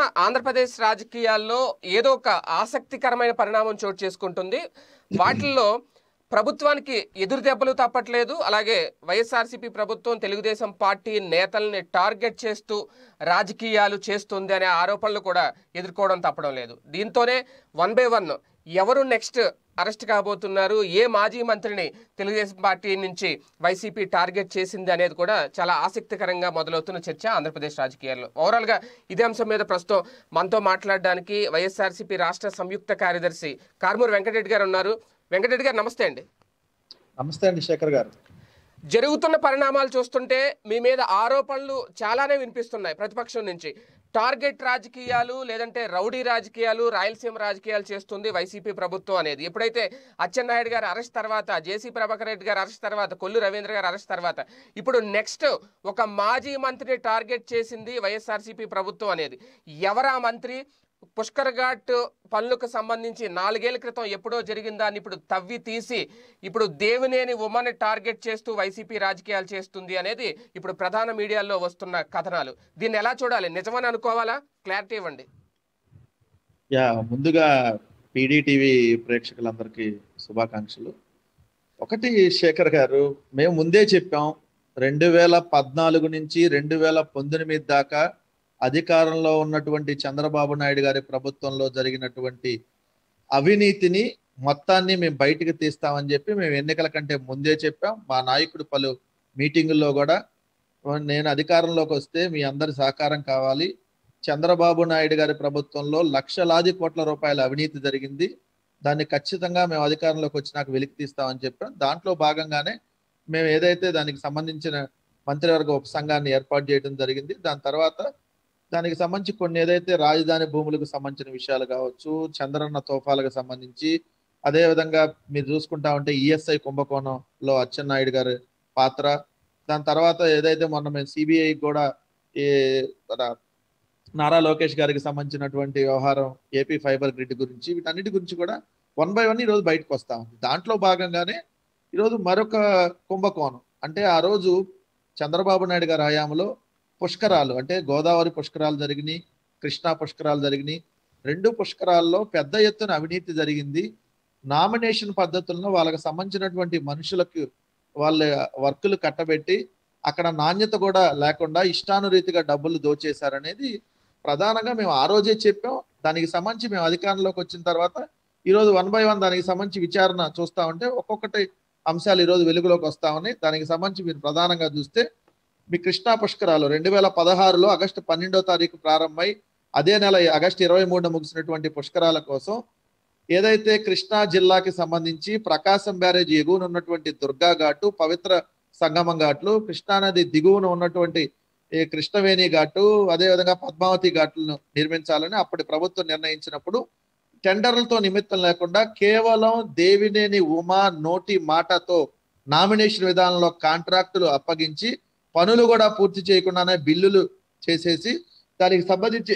ఆంధ్రప్రదేశ్ రాజకీయాల్లో ఏదో ఒక ఆసక్తికరమైన పరిణామం చోటు చేసుకుంటుంది వాటిల్లో ప్రభుత్వానికి ఎదురు దెబ్బలు తప్పట్లేదు అలాగే వైఎస్ఆర్సీపీ ప్రభుత్వం తెలుగుదేశం పార్టీ నేతల్ని టార్గెట్ చేస్తూ రాజకీయాలు చేస్తుంది అనే ఆరోపణలు కూడా ఎదుర్కోవడం తప్పడం లేదు దీంతోనే వన్ బై వన్ ఎవరు నెక్స్ట్ అరెస్ట్ కాబోతున్నారు ఏ మాజీ మంత్రిని తెలుగుదేశం పార్టీ నుంచి వైసీపీ టార్గెట్ చేసింది అనేది కూడా చాలా ఆసక్తికరంగా మొదలవుతున్న చర్చ ఆంధ్రప్రదేశ్ రాజకీయాల్లో ఓవరాల్గా ఇదే అంశం మీద ప్రస్తుతం మనతో మాట్లాడడానికి వైఎస్ఆర్సీపీ రాష్ట్ర సంయుక్త కార్యదర్శి కార్మూరి వెంకటరెడ్డి గారు ఉన్నారు వెంకటరెడ్డి గారు నమస్తే అండి నమస్తే అండి శేఖర్ గారు జరుగుతున్న పరిణామాలు చూస్తుంటే మీ మీద ఆరోపణలు చాలానే వినిపిస్తున్నాయి ప్రతిపక్షం నుంచి టార్గెట్ రాజకీయాలు లేదంటే రౌడీ రాజకీయాలు రాయలసీమ రాజకీయాలు చేస్తుంది వైసీపీ ప్రభుత్వం అనేది ఎప్పుడైతే అచ్చెన్నాయుడు గారు అరెస్ట్ తర్వాత జేసీ ప్రభాకర్ రెడ్డి గారు అరెస్ట్ తర్వాత కొల్లు రవీంద్ర గారు అరెస్ట్ తర్వాత ఇప్పుడు నెక్స్ట్ ఒక మాజీ మంత్రిని టార్గెట్ చేసింది వైఎస్ఆర్సీపీ ప్రభుత్వం అనేది ఎవరా మంత్రి పుష్కర్ ఘాట్ పనులకు సంబంధించి నాలుగేళ్ల క్రితం ఎప్పుడో జరిగిన దాన్ని ఇప్పుడు తవ్వి తీసి ఇప్పుడు దేవినేని ఉమ్మని టార్గెట్ చేస్తూ వైసీపీ రాజకీయాలు చేస్తుంది అనేది ఇప్పుడు ప్రధాన మీడియాల్లో వస్తున్న కథనాలు దీన్ని ఎలా చూడాలి నిజమని అనుకోవాలా క్లారిటీ ఇవ్వండి యా ముందుగా పీడీటీవీ ప్రేక్షకులందరికీ శుభాకాంక్షలు ఒకటి శేఖర్ గారు మేము ముందే చెప్పాం రెండు వేల పద్నాలుగు నుంచి రెండు వేల పంతొమ్మిది దాకా అధికారంలో ఉన్నటువంటి చంద్రబాబు నాయుడు గారి ప్రభుత్వంలో జరిగినటువంటి అవినీతిని మొత్తాన్ని మేము బయటికి తీస్తామని చెప్పి మేము ఎన్నికల కంటే ముందే చెప్పాం మా నాయకుడు పలు మీటింగుల్లో కూడా నేను అధికారంలోకి వస్తే మీ అందరి సహకారం కావాలి చంద్రబాబు నాయుడు గారి ప్రభుత్వంలో లక్షలాది కోట్ల రూపాయల అవినీతి జరిగింది దాన్ని ఖచ్చితంగా మేము అధికారంలోకి వచ్చినాక వెలికి తీస్తామని చెప్పాం దాంట్లో భాగంగానే మేము ఏదైతే దానికి సంబంధించిన మంత్రివర్గ ఉపసంఘాన్ని ఏర్పాటు చేయడం జరిగింది దాని తర్వాత దానికి సంబంధించి కొన్ని ఏదైతే రాజధాని భూములకు సంబంధించిన విషయాలు కావచ్చు చంద్రన్న తోఫాలకు సంబంధించి అదే విధంగా మీరు చూసుకుంటా ఉంటే ఈఎస్ఐ కుంభకోణంలో అచ్చెన్నాయుడు గారి పాత్ర దాని తర్వాత ఏదైతే మొన్న మేము సిబిఐ కూడా ఈ మన నారా లోకేష్ గారికి సంబంధించినటువంటి వ్యవహారం ఏపీ ఫైబర్ గ్రిడ్ గురించి వీటన్నిటి గురించి కూడా వన్ బై వన్ ఈరోజు బయటకు వస్తా ఉంది దాంట్లో భాగంగానే ఈరోజు మరొక కుంభకోణం అంటే ఆ రోజు చంద్రబాబు నాయుడు గారి హయాంలో పుష్కరాలు అంటే గోదావరి పుష్కరాలు జరిగినాయి కృష్ణా పుష్కరాలు జరిగినాయి రెండు పుష్కరాల్లో పెద్ద ఎత్తున అవినీతి జరిగింది నామినేషన్ పద్ధతులను వాళ్ళకి సంబంధించినటువంటి మనుషులకు వాళ్ళ వర్కులు కట్టబెట్టి అక్కడ నాణ్యత కూడా లేకుండా ఇష్టానురీతిగా డబ్బులు దోచేశారనేది ప్రధానంగా మేము ఆ రోజే చెప్పాం దానికి సంబంధించి మేము అధికారంలోకి వచ్చిన తర్వాత ఈరోజు వన్ బై వన్ దానికి సంబంధించి విచారణ చూస్తా ఉంటే ఒక్కొక్కటి అంశాలు ఈరోజు వెలుగులోకి వస్తా ఉన్నాయి దానికి సంబంధించి మీరు ప్రధానంగా చూస్తే మీ కృష్ణా పుష్కరాలు రెండు వేల పదహారులో ఆగస్టు పన్నెండో తారీఖు ప్రారంభమై అదే నెల ఆగస్టు ఇరవై మూడున ముగిసినటువంటి పుష్కరాల కోసం ఏదైతే కృష్ణా జిల్లాకి సంబంధించి ప్రకాశం బ్యారేజ్ ఎగువన ఉన్నటువంటి దుర్గా ఘాటు పవిత్ర సంగమం ఘాట్లు కృష్ణానది దిగువన ఉన్నటువంటి ఈ కృష్ణవేణి ఘాటు అదేవిధంగా పద్మావతి ఘాట్లను నిర్మించాలని అప్పటి ప్రభుత్వం నిర్ణయించినప్పుడు టెండర్లతో నిమిత్తం లేకుండా కేవలం దేవినేని ఉమా నోటి మాటతో నామినేషన్ విధానంలో కాంట్రాక్టులు అప్పగించి పనులు కూడా పూర్తి చేయకుండానే బిల్లులు చేసేసి దానికి సంబంధించి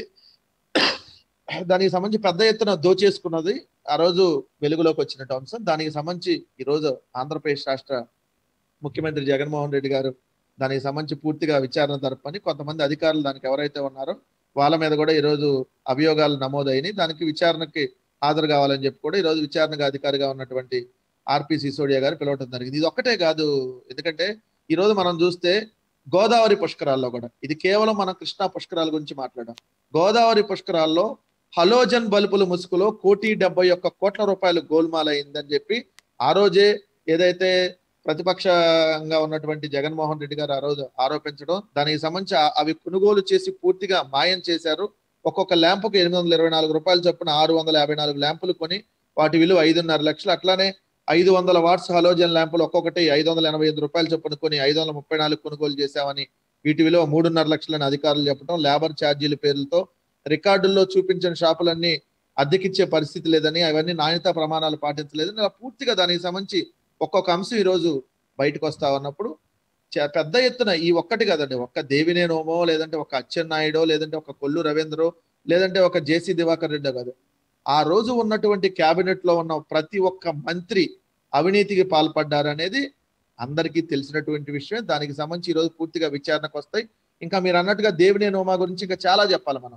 దానికి సంబంధించి పెద్ద ఎత్తున దోచేసుకున్నది ఆ రోజు వెలుగులోకి వచ్చినట్టు అంశం దానికి సంబంధించి ఈ రోజు ఆంధ్రప్రదేశ్ రాష్ట్ర ముఖ్యమంత్రి జగన్మోహన్ రెడ్డి గారు దానికి సంబంధించి పూర్తిగా విచారణ జరపని కొంతమంది అధికారులు దానికి ఎవరైతే ఉన్నారో వాళ్ళ మీద కూడా ఈరోజు అభియోగాలు నమోదైనవి దానికి విచారణకి హాజరు కావాలని చెప్పి కూడా ఈరోజు విచారణకు అధికారిగా ఉన్నటువంటి ఆర్పి సిసోడియా గారు పిలవటం జరిగింది ఇది ఒక్కటే కాదు ఎందుకంటే ఈ రోజు మనం చూస్తే గోదావరి పుష్కరాల్లో కూడా ఇది కేవలం మనం కృష్ణా పుష్కరాల గురించి మాట్లాడాం గోదావరి పుష్కరాల్లో హలోజన్ బల్బుల ముసుగులో కోటి డెబ్బై ఒక్క కోట్ల రూపాయలు గోల్మాల్ అయిందని చెప్పి ఆ రోజే ఏదైతే ప్రతిపక్షంగా ఉన్నటువంటి జగన్మోహన్ రెడ్డి గారు ఆ రోజు ఆరోపించడం దానికి సంబంధించి ఆ- అవి కొనుగోలు చేసి పూర్తిగా మాయం చేశారు ఒక్కొక్క ల్యాంపుకు ఎనిమిది వందల ఇరవై నాలుగు రూపాయలు చొప్పున ఆరు వందల యాభై నాలుగు ల్యాంపులు కొని వాటి విలువ ఐదున్నర లక్షలు అట్లానే ఐదు వందల వాట్స్ హలోజన్ ల్యాంపులు ఒక్కొక్కటి ఐదు వందల ఎనభై ఐదు రూపాయలు చొప్పున కొని ఐదు వందల ముప్పై నాలుగు కొనుగోలు చేశామని వీటి విలువ మూడున్నర లక్షలని అధికారులు చెప్పడం లేబర్ ఛార్జీల పేర్లతో రికార్డుల్లో చూపించిన షాపులన్నీ అద్దెకిచ్చే పరిస్థితి లేదని అవన్నీ నాణ్యతా ప్రమాణాలు పాటించలేదని అలా పూర్తిగా దానికి సంబంధించి ఒక్కొక్క అంశం ఈ రోజు బయటకు వస్తా ఉన్నప్పుడు చ- పెద్ద ఎత్తున ఈ ఒక్కటి కదండి ఒక్క దేవినేనోమో లేదంటే ఒక అచ్చెన్నాయుడో లేదంటే ఒక కొల్లు రవీంద్రో లేదంటే ఒక జేసీ దివాకర్ రెడ్డో కాదు ఆ రోజు ఉన్నటువంటి కేబినెట్ లో ఉన్న ప్రతి ఒక్క మంత్రి అవినీతికి పాల్పడ్డారనేది అందరికీ తెలిసినటువంటి విషయం దానికి సంబంధించి ఈ రోజు పూర్తిగా విచారణకు వస్తాయి ఇంకా మీరు అన్నట్టుగా దేవినేని ఉమా గురించి ఇంకా చాలా చెప్పాలి మనం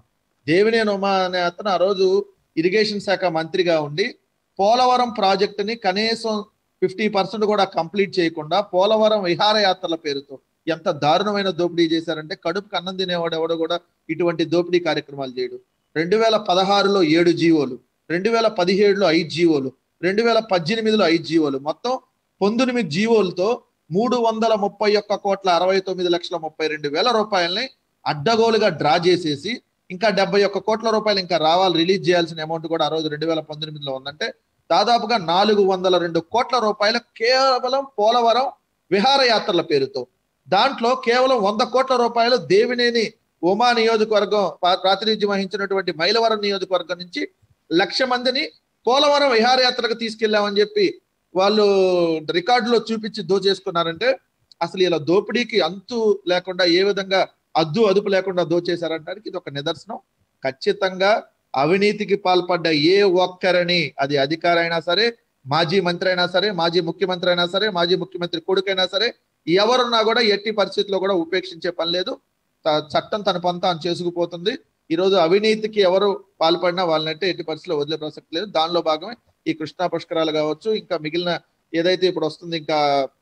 దేవినేని ఉమా అనే అతను ఆ రోజు ఇరిగేషన్ శాఖ మంత్రిగా ఉండి పోలవరం ప్రాజెక్టుని కనీసం ఫిఫ్టీ పర్సెంట్ కూడా కంప్లీట్ చేయకుండా పోలవరం విహారయాత్రల పేరుతో ఎంత దారుణమైన దోపిడీ చేశారంటే కడుపుకి అన్నం తినేవాడు ఎవడో కూడా ఇటువంటి దోపిడీ కార్యక్రమాలు చేయడు రెండు వేల పదహారులో ఏడు జీవోలు రెండు వేల పదిహేడులో ఐదు జీవోలు రెండు వేల పద్దెనిమిదిలో ఐదు జీవోలు మొత్తం పంతొమ్మిది జీవోలతో మూడు వందల ముప్పై ఒక్క కోట్ల అరవై తొమ్మిది లక్షల ముప్పై రెండు వేల రూపాయలని అడ్డగోలుగా డ్రా చేసేసి ఇంకా డెబ్బై ఒక్క కోట్ల రూపాయలు ఇంకా రావాలి రిలీజ్ చేయాల్సిన అమౌంట్ కూడా ఆ రోజు రెండు వేల పంతొమ్మిదిలో ఉందంటే దాదాపుగా నాలుగు వందల రెండు కోట్ల రూపాయలు కేవలం పోలవరం విహారయాత్రల పేరుతో దాంట్లో కేవలం వంద కోట్ల రూపాయలు దేవినేని ఉమా నియోజకవర్గం పా- ప్రాతినిధ్యం వహించినటువంటి మైలవరం నియోజకవర్గం నుంచి లక్ష మందిని పోలవరం విహారయాత్రకు తీసుకెళ్లామని చెప్పి వాళ్ళు రికార్డులో చూపించి దోచేసుకున్నారంటే అసలు ఇలా దోపిడీకి అంతు లేకుండా ఏ విధంగా అద్దు అదుపు లేకుండా దోచేశారంటానికి ఇది ఒక నిదర్శనం ఖచ్చితంగా అవినీతికి పాల్పడ్డ ఏ ఒక్కరిని అది అధికారి అయినా సరే మాజీ మంత్రి అయినా సరే మాజీ ముఖ్యమంత్రి అయినా సరే మాజీ ముఖ్యమంత్రి కొడుకైనా సరే ఎవరున్నా కూడా ఎట్టి పరిస్థితుల్లో కూడా ఉపేక్షించే పని లేదు త- చట్టం తన పని తాను చేసుకుపోతుంది ఈ రోజు అవినీతికి ఎవరు పాల్పడినా వాళ్ళనంటే ఎట్టి పరిస్థితుల్లో వదిలే ప్రసక్తి లేదు దానిలో భాగమే ఈ కృష్ణా పుష్కరాలు కావచ్చు ఇంకా మిగిలిన ఏదైతే ఇప్పుడు వస్తుంది ఇంకా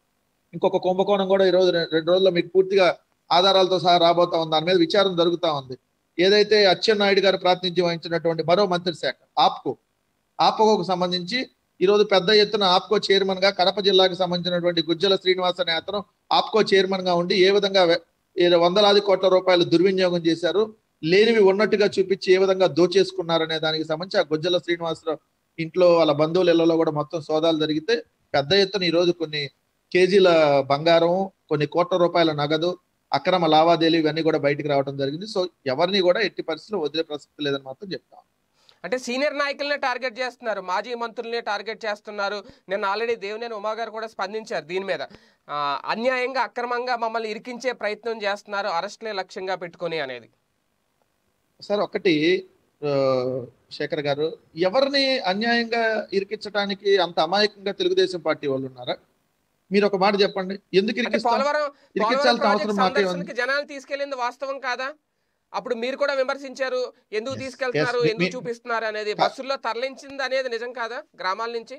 ఇంకొక కుంభకోణం కూడా ఈ రోజు రె- రెండు రోజుల్లో మీకు పూర్తిగా ఆధారాలతో సహా రాబోతా ఉంది దాని మీద విచారణ జరుగుతా ఉంది ఏదైతే అచ్చెన్నాయుడు గారు ప్రాతినిధ్యం వహించినటువంటి మరో మంత్రి శాఖ ఆప్కో ఆప్కోకు సంబంధించి ఈ రోజు పెద్ద ఎత్తున ఆప్కో చైర్మన్ గా కడప జిల్లాకు సంబంధించినటువంటి గుజ్జల శ్రీనివాస్ అనే అతను ఆప్కో చైర్మన్ గా ఉండి ఏ విధంగా వె- ఏ వందలాది కోట్ల రూపాయలు దుర్వినియోగం చేశారు లేనివి ఉన్నట్టుగా చూపించి ఏ విధంగా దోచేసుకున్నారనే దానికి సంబంధించి ఆ గుజ్జల శ్రీనివాసరావు ఇంట్లో వాళ్ళ బంధువుల ఇళ్లలో కూడా మొత్తం సోదాలు జరిగితే పెద్ద ఎత్తున ఈ రోజు కొన్ని కేజీల బంగారం కొన్ని కోట్ల రూపాయల నగదు అక్రమ లావాదేవీలు ఇవన్నీ కూడా బయటికి రావడం జరిగింది సో ఎవరిని కూడా ఎట్టి పరిస్థితుల్లో వదిలే ప్రసక్తి లేదని మాత్రం చెప్తాం అంటే సీనియర్ నాయకులనే టార్గెట్ చేస్తున్నారు మాజీ మంత్రులనే టార్గెట్ చేస్తున్నారు నేను ఆల్రెడీ దేవినేని ఉమా గారు కూడా స్పందించారు దీని మీద ఆ, అన్యాయంగా అక్రమంగా మమ్మల్ని ఇరికించే ప్రయత్నం చేస్తున్నారు అరెస్ట్లే లక్ష్యంగా పెట్టుకొని అనేది సార్ ఒకటి ఆ, శేఖర్ గారు ఎవరిని అన్యాయంగా ఇరికించడానికి అంత అమాయకంగా తెలుగుదేశం పార్టీ వాళ్ళు ఉన్నారా మీరు ఒక మాట చెప్పండి ఎందుకు అంటే ఇరికిస్తాం పోలవరం పోలవరం ఇరికించాల్సిన ప్రాజెక్ట్ అవసరం మాకే ఉంది సందర్శనకి జనాలు తీసుకెళ్లింది వాస్తవం కాదా అప్పుడు మీరు కూడా విమర్శించారు ఎందుకు Yes, తీసుకెళ్తున్నారు yes, మీ- ఎందుకు మీ- చూపిస్తున్నారు అనేది కా- బస్సుల్లో తరలించింది అనేది నిజం కాదా గ్రామాల నుంచి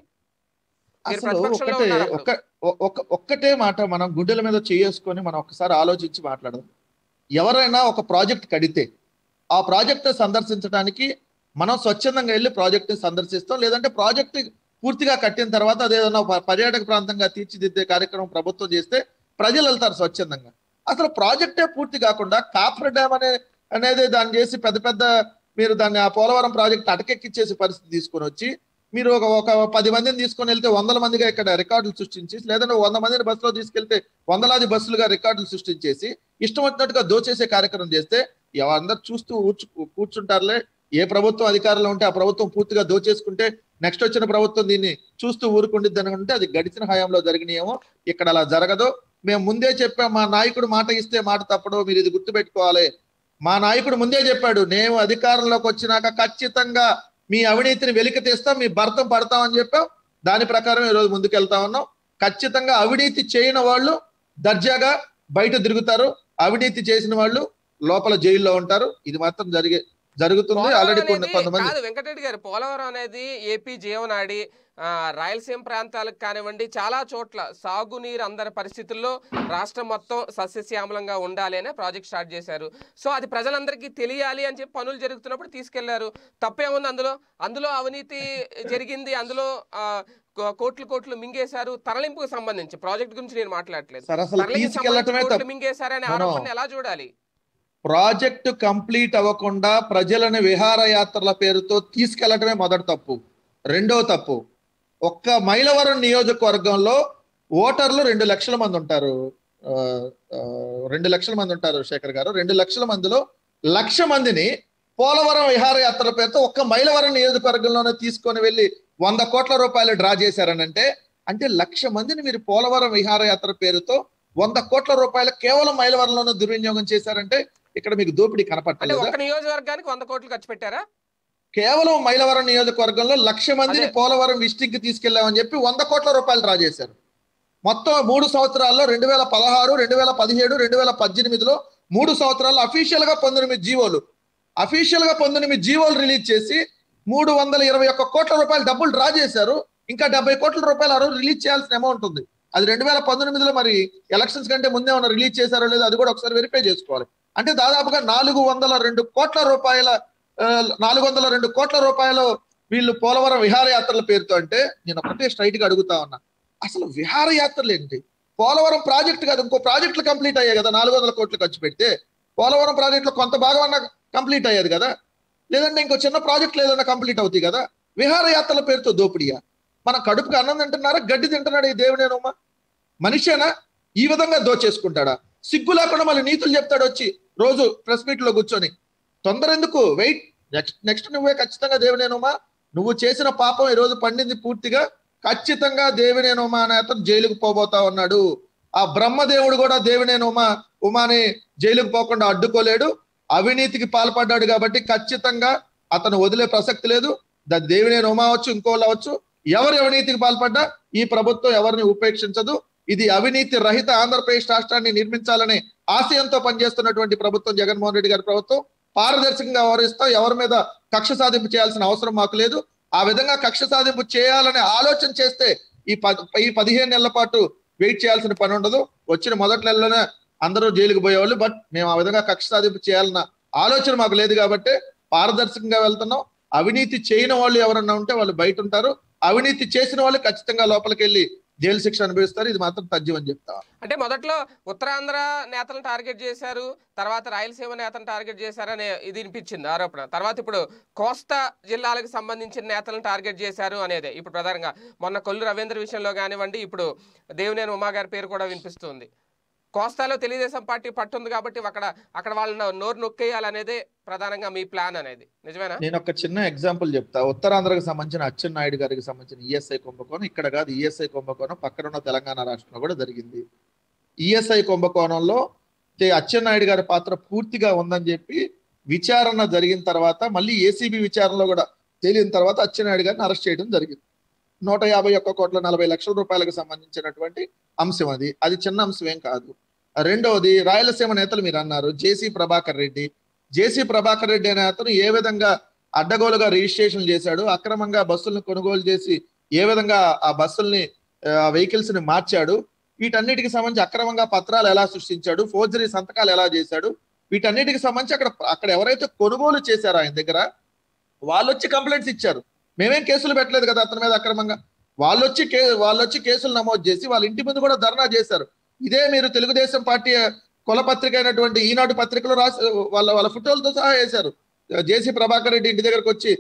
మీరు అసలు ప్రతిపక్షంలో ఒకటే ఉన్నారు అప్పుడు. ఒక్క ఒ- ఒక్క- ఒక్కటే మాట మనం గుండెల మీద చేసుకొని మనం ఒక్కసారి ఆలోచించి మాట్లాడదాం ఎవరైనా ఒక ప్రాజెక్ట్ కడితే ఆ ప్రాజెక్ట్ సందర్శించడానికి మనం స్వచ్ఛందంగా వెళ్ళి ప్రాజెక్ట్ ని సందర్శిస్తాం లేదంటే ప్రాజెక్ట్ పూర్తిగా కట్టిన తర్వాత అదేదన్నా ఒక పర్యాటక ప్రాంతంగా తీర్చిదిద్దే కార్యక్రమం ప్రభుత్వం చేస్తే ప్రజలు వెళ్తారు స్వచ్ఛందంగా అసలు ప్రాజెక్టే పూర్తి కాకుండా కాఫర్ డ్యామ్ అనే అనేది దాన్ని చేసి పెద్ద పెద్ద మీరు దాన్ని ఆ పోలవరం ప్రాజెక్ట్ అటకెక్కిచ్చేసి పరిస్థితి తీసుకొని వచ్చి మీరు ఒక ఒక పది మందిని తీసుకొని వెళ్తే వందల మందిగా ఇక్కడ రికార్డులు సృష్టించి లేదంటే వంద మందిని బస్సులో తీసుకెళ్తే వందలాది బస్సులుగా రికార్డులు సృష్టించేసి ఇష్టం వచ్చినట్టుగా దోచేసే కార్యక్రమం చేస్తే ఎవ- అందరు చూస్తూ ఊర్చు కూర్చుంటారులే ఏ ప్రభుత్వం అధికారంలో ఉంటే ఆ ప్రభుత్వం పూర్తిగా దోచేసుకుంటే నెక్స్ట్ వచ్చిన ప్రభుత్వం దీన్ని చూస్తూ ఊరుకుండిద్ది అనుకుంటే అది గడిచిన హయాంలో జరిగినాయేమో ఇక్కడ అలా జరగదు మేము ముందే చెప్పాం మా నాయకుడు మాట ఇస్తే మాట తప్పడు మీరు ఇది గుర్తుపెట్టుకోవాలి మా నాయకుడు ముందే చెప్పాడు నేను అధికారంలోకి వచ్చినాక ఖచ్చితంగా మీ అవినీతిని వెలికి తీస్తాం మీ భర్తం పడతామని చెప్పాం దాని ప్రకారం ఈరోజు ముందుకెళ్తా ఉన్నాం ఖచ్చితంగా అవినీతి చేయని వాళ్ళు దర్జాగా బయట తిరుగుతారు అవినీతి చేసిన వాళ్ళు లోపల జైల్లో ఉంటారు ఇది మాత్రం జరిగే జరుగుతుంది పోలవరం ఆల్రెడీ కొన్ని అనేది- కొంతమంది కాదు వెంకటరెడ్డి గారు పోలవరం అనేది ఏపీ జీవనాడి ఆ, రాయలసీమ ప్రాంతాలకు కానివ్వండి చాలా చోట్ల సాగునీరు అందరి పరిస్థితుల్లో రాష్ట్రం మొత్తం సస్యశ్యామలంగా ఉండాలి అనే ప్రాజెక్ట్ స్టార్ట్ చేశారు సో అది ప్రజలందరికీ తెలియాలి అని చెప్పి పనులు జరుగుతున్నప్పుడు తీసుకెళ్లారు తప్పేముంది అందులో అందులో అవినీతి జరిగింది అందులో ఆ, కో- కోట్లు కోట్లు మింగేశారు తరలింపుకు సంబంధించి ప్రాజెక్ట్ గురించి నేను మాట్లాడట్లేదు సార్ అసలు తరలింపుకి తీసుకెళ్లటమే సంబంధించి కోట్లు తప్పు మింగేశారనే మనం- ఆరోపణ ఎలా చూడాలి ప్రాజెక్టు కంప్లీట్ అవ్వకుండా ప్రజలను విహారయాత్రల పేరుతో తీసుకెళ్లటమే మొదటి తప్పు రెండో తప్పు ఒక్క మైలవరం నియోజకవర్గంలో ఓటర్లు రెండు లక్షల మంది ఉంటారు ఆ, ఆ, రెండు లక్షల మంది ఉంటారు శేఖర్ గారు రెండు లక్షల మందిలో లక్ష మందిని పోలవరం విహారయాత్రల పేరుతో ఒక్క మైలవరం నియోజకవర్గంలోనే తీసుకొని వెళ్ళి వంద కోట్ల రూపాయలు డ్రా చేశారనంటే అంటే లక్ష మందిని మీరు పోలవరం విహారయాత్ర పేరుతో వంద కోట్ల రూపాయలు కేవలం మైలవరంలోనే దుర్వినియోగం చేశారంటే ఇక్కడ మీకు దోపిడీ అంటే కనపట్టలేదా ఒక్క నియోజకవర్గానికి వంద కోట్లు ఖర్చు పెట్టారా కేవలం మైలవరం నియోజకవర్గంలో లక్ష మందిని అదే. పోలవరం విస్టిక్ కి తీసుకెళ్లామని చెప్పి వంద కోట్ల రూపాయలు డ్రా చేశారు మొత్తం మూడు సంవత్సరాల్లో రెండు వేల పదహారు రెండు వేల పదిహేడు రెండు వేల పద్దెనిమిదిలో మూడు సంవత్సరాల్లో అఫీషియల్ గా పంతొమ్మిది జీవోలు అఫీషియల్ గా పంతొమ్మిది జీవోలు రిలీజ్ చేసి మూడు వందల ఇరవై ఒక్క కోట్ల రూపాయలు డబ్బులు డ్రా చేశారు ఇంకా డెబ్బై కోట్ల రూపాయలు ఆ రోజు రిలీజ్ చేయాల్సిన అమౌంట్ ఉంది అది రెండు వేల పంతొమ్మిదిలో మరి ఎలక్షన్స్ కంటే ముందే ఉన్న రిలీజ్ చేశారో లేదో అది కూడా ఒకసారి వెరిఫై చేసుకోవాలి అంటే దాదాపుగా నాలుగు వందల రెండు కోట్ల రూపాయల ఆ, నాలుగు వందల రెండు కోట్ల రూపాయలు వీళ్ళు పోలవరం విహారయాత్రల పేరుతో అంటే నేను ఒకటే స్ట్రైట్ గా అడుగుతా ఉన్నా అసలు విహారయాత్రలు ఏంటి పోలవరం ప్రాజెక్ట్ కాదు ఇంకో ప్రాజెక్టులు కంప్లీట్ అయ్యాయి కదా నాలుగు వందల కోట్లు ఖర్చు పెడితే పోలవరం ప్రాజెక్టులో కొంత భాగం అన్న కంప్లీట్ అయ్యేది కదా లేదంటే ఇంకో చిన్న ప్రాజెక్ట్ ఏదైనా కంప్లీట్ అవుతాయి కదా విహారయాత్రల పేరుతో దోపిడియా మన కడుపుకి అన్నం తింటున్నారా గడ్డి తింటున్నాడు ఈ దేవుడేనమ్మా మనిషేనా ఈ విధంగా దోచేసుకుంటాడా సిగ్గు లేకుండా మళ్ళీ నీతులు చెప్తాడు వచ్చి రోజు ప్రెస్ మీట్ లో కూర్చొని తొందర ఎందుకు వెయిట్ నెక్స్ట్ నెక్స్ట్ నువ్వే ఖచ్చితంగా దేవుడేనమ్మా నువ్వు చేసిన పాపం ఈ రోజు పండింది పూర్తిగా ఖచ్చితంగా దేవినేనుమా అనే అతను జైలుకు పోబోతా ఉన్నాడు ఆ బ్రహ్మదేవుడు కూడా దేవినేనుమా ఉమాని జైలుకు పోకుండా అడ్డుకోలేడు అవినీతికి పాల్పడ్డాడు కాబట్టి ఖచ్చితంగా అతను వదిలే ప్రసక్తి లేదు ద దేవినేని ఉమా అవచ్చు ఇంకోళ్ళు అవచ్చు ఎవరు అవినీతికి పాల్పడ్డా ఈ ప్రభుత్వం ఎవరిని ఉపేక్షించదు ఇది అవినీతి రహిత ఆంధ్రప్రదేశ్ రాష్ట్రాన్ని నిర్మించాలనే ఆశయంతో పనిచేస్తున్నటువంటి ప్రభుత్వం జగన్మోహన్ రెడ్డి గారి ప్రభుత్వం పారదర్శకంగా వ్యవహరిస్తాం ఎవరి మీద కక్ష సాధింపు చేయాల్సిన అవసరం మాకు లేదు ఆ విధంగా కక్ష సాధింపు చేయాలనే ఆలోచన చేస్తే ఈ ప- ఈ పదిహేను నెలల పాటు వెయిట్ చేయాల్సిన పని ఉండదు వచ్చిన మొదటి నెలలోనే అందరూ జైలుకు పోయేవాళ్ళు బట్ మేము ఆ విధంగా కక్ష సాధింపు చేయాలన్న ఆలోచన మాకు లేదు కాబట్టి పారదర్శకంగా వెళ్తున్నాం అవినీతి చేయని వాళ్ళు ఎవరన్నా ఉంటే వాళ్ళు బయట ఉంటారు అవినీతి చేసిన వాళ్ళు ఖచ్చితంగా లోపలికి వెళ్ళి జైలు శిక్ష అనుభవిస్తారు ఇది మాత్రం తథ్యం అని చెప్తా అంటే మొదట్లో ఉత్తరాంధ్ర నేతలను టార్గెట్ చేశారు తర్వాత రాయలసీమ నేతలను టార్గెట్ చేశారనే ఇది వినిపించింది ఆరోపణ తర్వాత ఇప్పుడు కోస్తా జిల్లాలకు సంబంధించిన నేతలను టార్గెట్ చేశారు అనేదే ఇప్పుడు ప్రధానంగా మొన్న కొల్లు రవీంద్ర విషయంలో కానివ్వండి ఇప్పుడు దేవినేని ఉమా గారి పేరు కూడా వినిపిస్తుంది కోస్తాలో తెలుగుదేశం పార్టీ పట్టుంది కాబట్టి అక్కడ అక్కడ వాళ్ళని నోరు నొక్కేయాలనేదే ప్రధానంగా మీ ప్లాన్ అనేది నిజమేనా నేను ఒక చిన్న ఎగ్జాంపుల్ చెప్తా ఉత్తరాంధ్రకు సంబంధించిన అచ్చెన్నాయుడు గారికి సంబంధించిన ఈఎస్ఐ కుంభకోణం ఇక్కడ కాదు ఈఎస్ఐ కుంభకోణం పక్కన ఉన్న తెలంగాణ రాష్ట్రంలో కూడా జరిగింది ఈఎస్ఐ కుంభకోణంలో తే- అచ్చెన్నాయుడు గారి పాత్ర పూర్తిగా ఉందని చెప్పి విచారణ జరిగిన తర్వాత మళ్ళీ ఏసీబీ విచారణలో కూడా తేలిన తర్వాత అచ్చెన్నాయుడు గారిని అరెస్ట్ చేయడం జరిగింది నూట యాభై ఒక్క కోట్ల నలభై లక్షల రూపాయలకు సంబంధించినటువంటి అంశం అది అది చిన్న అంశం ఏం కాదు రెండవది రాయలసీమ నేతలు మీరు అన్నారు జేసీ ప్రభాకర్ రెడ్డి జేసీ ప్రభాకర్ రెడ్డి అనే అతను ఏ విధంగా అడ్డగోలుగా రిజిస్ట్రేషన్ చేశాడు అక్రమంగా బస్సులను కొనుగోలు చేసి ఏ విధంగా ఆ బస్సుల్ని వెహికల్స్ ని మార్చాడు వీటన్నిటికి సంబంధించి అక్రమంగా పత్రాలు ఎలా సృష్టించాడు ఫోర్జరీ సంతకాలు ఎలా చేశాడు వీటన్నిటికి సంబంధించి అక్కడ అక్కడ ఎవరైతే కొనుగోలు చేశారో ఆయన దగ్గర వాళ్ళు వచ్చి కంప్లైంట్స్ ఇచ్చారు మేమేం కేసులు పెట్టలేదు కదా అతని మీద అక్రమంగా వాళ్ళు వచ్చి కే వాళ్ళు వచ్చి కేసులు నమోదు చేసి వాళ్ళ ఇంటి ముందు కూడా ధర్నా చేశారు ఇదే మీరు తెలుగుదేశం పార్టీ కుల పత్రిక అయినటువంటి ఈనాడు పత్రికలో రాసి వాళ్ళ వాళ్ళ ఫోటోలతో సహా వేశారు జేసీ ప్రభాకర్ రెడ్డి ఇంటి దగ్గరకు వచ్చి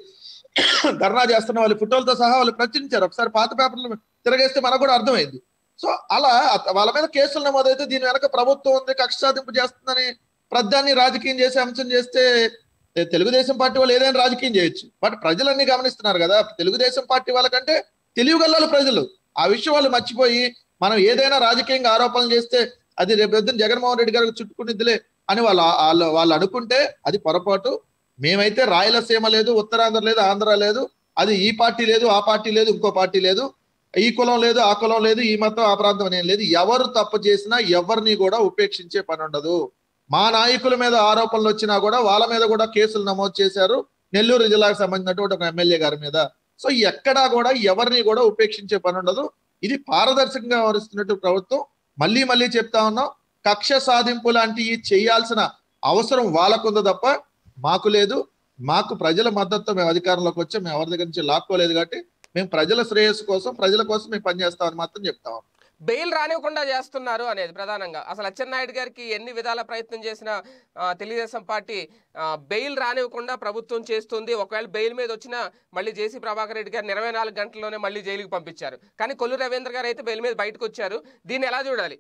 ధర్నా చేస్తున్న వాళ్ళ ఫోటోలతో సహా వాళ్ళు ప్రచురించారు ఒకసారి పాత పేపర్లు తిరగేస్తే మనకు కూడా అర్థమైంది సో అలా అత- వాళ్ళ మీద కేసులు నమోదైతే దీని వెనక ప్రభుత్వం ఉంది కక్ష సాధింపు చేస్తుందని ప్రధాన్ని రాజకీయం చేసి అంశం చేస్తే ఏ, తెలుగుదేశం పార్టీ వాళ్ళు ఏదైనా రాజకీయం చేయొచ్చు బట్ ప్రజలన్నీ గమనిస్తున్నారు కదా తెలుగుదేశం పార్టీ వాళ్ళకంటే తెలివిగల్లాలు ప్రజలు ఆ విషయం వాళ్ళు మర్చిపోయి మనం ఏదైనా రాజకీయంగా ఆరోపణలు చేస్తే అది రేపు పొద్దున్న జగన్మోహన్ రెడ్డి గారికి చుట్టుకునిద్దిలే అని వాళ్ళు వాళ్ళు వాళ్ళు అనుకుంటే అది పొరపాటు మేమైతే రాయలసీమ లేదు ఉత్తరాంధ్ర లేదు ఆంధ్ర లేదు అది ఈ పార్టీ లేదు ఆ పార్టీ లేదు ఇంకో పార్టీ లేదు ఈ కులం లేదు ఆ కులం లేదు ఈ మతం ఆ ప్రాంతం అనేం లేదు ఎవరు తప్పు చేసినా ఎవరిని కూడా ఉపేక్షించే పని ఉండదు మా నాయకుల మీద ఆరోపణలు వచ్చినా కూడా వాళ్ళ మీద కూడా కేసులు నమోదు చేశారు నెల్లూరు జిల్లాకు సంబంధించినటువంటి ఒక ఎమ్మెల్యే గారి మీద సో ఎక్కడా కూడా ఎవరిని కూడా ఉపేక్షించే పని ఉండదు ఇది పారదర్శకంగా వ్యవహరిస్తున్నట్టు ప్రభుత్వం మళ్ళీ మళ్ళీ చెప్తా ఉన్నాం కక్ష సాధింపు లాంటివి చేయాల్సిన అవసరం వాళ్ళకుంది తప్ప మాకు లేదు మాకు ప్రజల మద్దతుతో మేము అధికారంలోకి వచ్చాం మేము ఎవరి దగ్గర నుంచి లాక్కోలేదు కాబట్టి మేము ప్రజల శ్రేయస్సు కోసం ప్రజల కోసం మేము పనిచేస్తామని మాత్రం చెప్తాం బెయిల్ రానివ్వకుండా చేస్తున్నారు అనేది ప్రధానంగా అసలు అచ్చెన్నాయుడు గారికి ఎన్ని విధాల ప్రయత్నం చేసినా ఆ, తెలుగుదేశం పార్టీ ఆ, బెయిల్ రానివ్వకుండా ప్రభుత్వం చేస్తుంది ఒకవేళ బెయిల్ మీద వచ్చినా మళ్ళీ జేసీ ప్రభాకర్ రెడ్డి గారిని ఇరవై నాలుగు గంటల్లోనే మళ్ళీ జైలుకి పంపించారు కానీ కొల్లు రవీంద్ర గారు అయితే బెయిల్ మీద బయటకు వచ్చారు దీన్ని ఎలా చూడాలి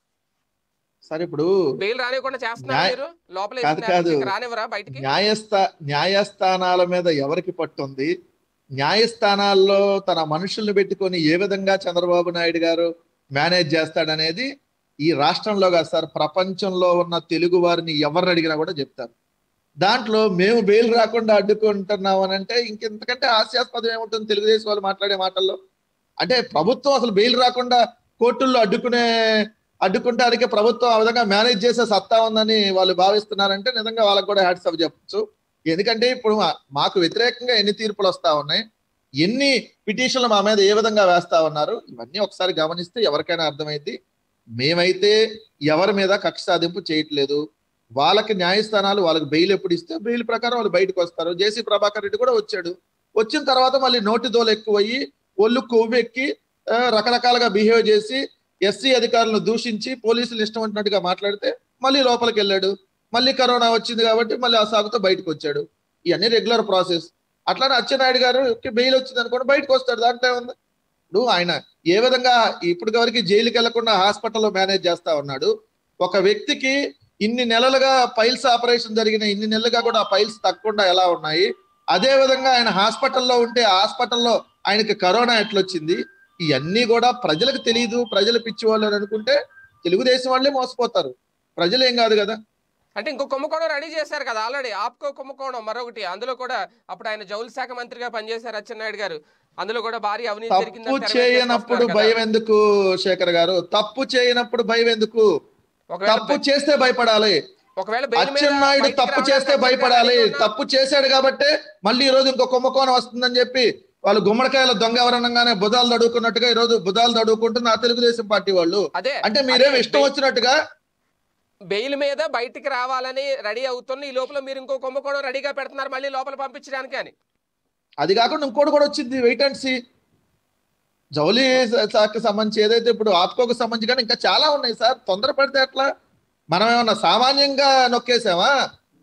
సరే ఇప్పుడు బెయిల్ రానివ్వకుండా చేస్తున్నారు న్యాయ- మీరు లోపల కాదు, వేసిన కాదు. ఇంకా రానివ్వరా బయటికి న్యాయస్థా న్యాయస్థానాల మీద ఎవరికి పట్టుంది న్యాయస్థానాల్లో తన మనుషుల్ని పెట్టుకొని ఏ విధంగా చంద్రబాబు నాయుడు గారు మేనేజ్ చేస్తాడనేది ఈ రాష్ట్రంలో కాదు సార్ ప్రపంచంలో ఉన్న తెలుగు వారిని ఎవరిని అడిగినా కూడా చెప్తారు దాంట్లో మేము బెయిల్ రాకుండా అడ్డుకుంటున్నాం అని అంటే ఇంకెంతకంటే హాస్యాస్పదం ఏముంటుంది తెలుగుదేశం వాళ్ళు మాట్లాడే మాటల్లో అంటే ప్రభుత్వం అసలు బెయిల్ రాకుండా కోర్టుల్లో అడ్డుకునే అడ్డుకుంటానికి ప్రభుత్వం ఆ విధంగా మేనేజ్ చేసే సత్తా ఉందని వాళ్ళు భావిస్తున్నారంటే నిజంగా వాళ్ళకి కూడా హ్యాట్స్ అప్ చెప్పచ్చు ఎందుకంటే ఇప్పుడు మా- మాకు వ్యతిరేకంగా ఎన్ని తీర్పులు వస్తా ఉన్నాయి ఎన్ని పిటిషన్లు మా మీద ఏ విధంగా వేస్తా ఉన్నారు ఇవన్నీ ఒకసారి గమనిస్తే ఎవరికైనా అర్థమైంది మేమైతే ఎవరి మీద కక్ష సాధింపు చేయట్లేదు వాళ్ళకి న్యాయస్థానాలు వాళ్ళకి బెయిల్ ఎప్పుడు ఇస్తే బెయిల్ ప్రకారం వాళ్ళు బయటకు వస్తారు జేసీ ప్రభాకర్ రెడ్డి కూడా వచ్చాడు వచ్చిన తర్వాత మళ్ళీ నోటి దోలు ఎక్కువయ్యి ఒళ్ళు కొవ్వెక్కి ఆ, రకరకాలుగా బిహేవ్ చేసి ఎస్సీ అధికారులను దూషించి పోలీసులు ఇష్టం వచ్చినట్టుగా మాట్లాడితే మళ్ళీ లోపలికి వెళ్ళాడు మళ్ళీ కరోనా వచ్చింది కాబట్టి మళ్ళీ ఆ సాగుతో బయటకు వచ్చాడు ఇవన్నీ రెగ్యులర్ ప్రాసెస్ అట్లానే అచ్చెన్నాయుడు గారు బెయిల్ వచ్చింది అనుకోండి బయటకు వస్తాడు దాంట్లో ఏముంది ఇప్పుడు ఆయన ఏ విధంగా ఇప్పటి వరకు జైలుకి వెళ్లకుండా హాస్పిటల్లో మేనేజ్ చేస్తా ఉన్నాడు ఒక వ్యక్తికి ఇన్ని నెలలుగా పైల్స్ ఆపరేషన్ జరిగిన ఇన్ని నెలలుగా కూడా ఆ పైల్స్ తగ్గకుండా ఎలా ఉన్నాయి అదే విధంగా ఆయన హాస్పిటల్లో ఉంటే ఆ హాస్పిటల్లో ఆయనకి కరోనా ఎట్లొచ్చింది ఇవన్నీ కూడా ప్రజలకు తెలియదు ప్రజలు పిచ్చి వాళ్ళు అని అనుకుంటే తెలుగుదేశం వాళ్ళే మోసపోతారు ప్రజలు ఏం కాదు కదా అంటే ఇంకో కుంభకోణం రెడీ చేశారు కదా ఆల్రెడీ ఆప్కో కుంభకోణం మరొకటి అందులో కూడా అప్పుడు ఆయన జౌలు శాఖ మంత్రిగా పనిచేశారు అచ్చెన్నాయుడు గారు అందులో కూడా భారీ అవినీతి తప్పు జరిగిందని తెర మీద చేయనప్పుడు తీసుకొస్తున్నారు భయం కదా. ఎందుకు శేఖర్ గారు తప్పు చేయనప్పుడు భయం ఎందుకు ఒకవేళ తప్పు చేస్తే భయపడాలి ఒకవేళ బెయిల్ మీద అచ్చెన్నాయుడు బయటికి తప్పు రావడానికి చేస్తే అచ్చెన్నాయుడు భయపడాలి రెడీగా ఉన్నా- తప్పు చేశాడు కాబట్టే మళ్ళీ ఈ రోజు ఇంకో కుంభకోణం వస్తుందని చెప్పి వాళ్ళు గుమ్మడికాయల దొంగ ఎవరనగానే బుధాలు తడుకున్నట్టుగా ఈ రోజు బుధాలు తడుకుంటున్న ఆ తెలుగుదేశం పార్టీ వాళ్ళు అదే అంటే మీరేం అదే ఇష్టం బెయిల్- వచ్చినట్టుగా బెయిల్ మీద బయటికి రావాలని రెడీ అవుతున్న ఈ లోపల మీరు ఇంకో కుంభకోణం రెడీగా పెడుతున్నారు మళ్ళీ లోపల పంపించడానికి అని అది కాకుండా ఇంకోటి కూడా వచ్చింది వెయిట్ అండ్ సీ జౌలి శాఖకి సంబంధించి ఏదైతే ఇప్పుడు ఆప్కోకు సంబంధించి కానీ ఇంకా చాలా ఉన్నాయి సార్ తొందరపడితే ఎట్లా మనం ఏమన్నా సామాన్యంగా నొక్కేసామా